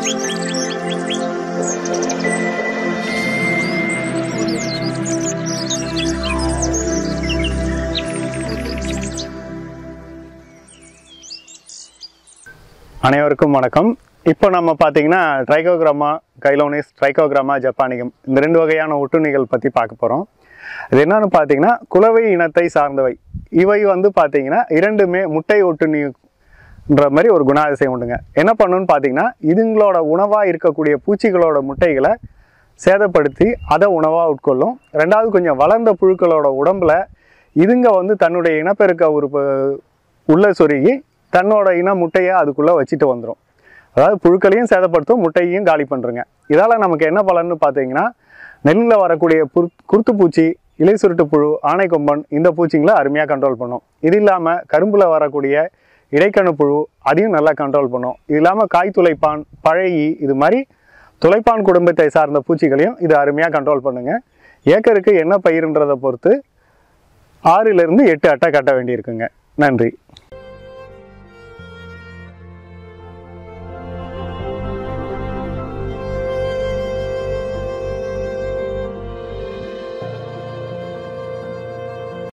அனைவருக்கும் வணக்கம் இப்போ நம்ம பார்த்தீங்கன்னா ட்ரைகோகிராமா கைலோனிஸ் ட்ரைகோகிராமா ஜப்பானிகம் இந்த ரெண்டு வகையான ஒட்டுண்ணிகள் பற்றி பார்க்க போகிறோம் இது என்னன்னு பார்த்தீங்கன்னா குலவை இனத்தை சார்ந்தவை இவை வந்து பார்த்தீங்கன்னா இரண்டுமே முட்டை ஒட்டுண்ணின்ற மாதிரி ஒரு குணாதிசயம் உண்டுங்க என்ன பண்ணுன்னு பார்த்தீங்கன்னா இதுங்களோட உணவாக இருக்கக்கூடிய பூச்சிகளோட முட்டைகளை சேதப்படுத்தி அதை உணவாக உட்கொள்ளும் ரெண்டாவது கொஞ்சம் வளர்ந்த புழுக்களோட உடம்புல இதுங்க வந்து தன்னுடைய இனப்பெருக்க உறுப்பு உள்ள சொருகி தன்னோட இன முட்டையை அதுக்குள்ளே வச்சுட்டு வந்துடும் அதாவது புழுக்களையும் சேதப்படுத்தும் முட்டையையும் காலி பண்ணுறங்க இதால் நமக்கு என்ன பலன்னு பார்த்தீங்கன்னா நெல்லில் வரக்கூடிய புரு குருத்துப்பூச்சி இலை சுருட்டு புழு ஆனைக்கொம்பன் இந்த பூச்சிங்களை அருமையாக கண்ட்ரோல் பண்ணும் இது இல்லாமல் கரும்பில் வரக்கூடிய இடைக்கணு புழு அதையும் நல்லா கண்ட்ரோல் பண்ணும் இது இல்லாமல் காய் துளைப்பான் பழையி இது மாதிரி துளைப்பான் குடும்பத்தை சார்ந்த பூச்சிகளையும் இது அருமையாக கண்ட்ரோல் பண்ணுங்க ஏக்கருக்கு என்ன பயிருன்றதை பொறுத்து ஆறிலிருந்து எட்டு அட்டை கட்ட வேண்டியிருக்குங்க நன்றி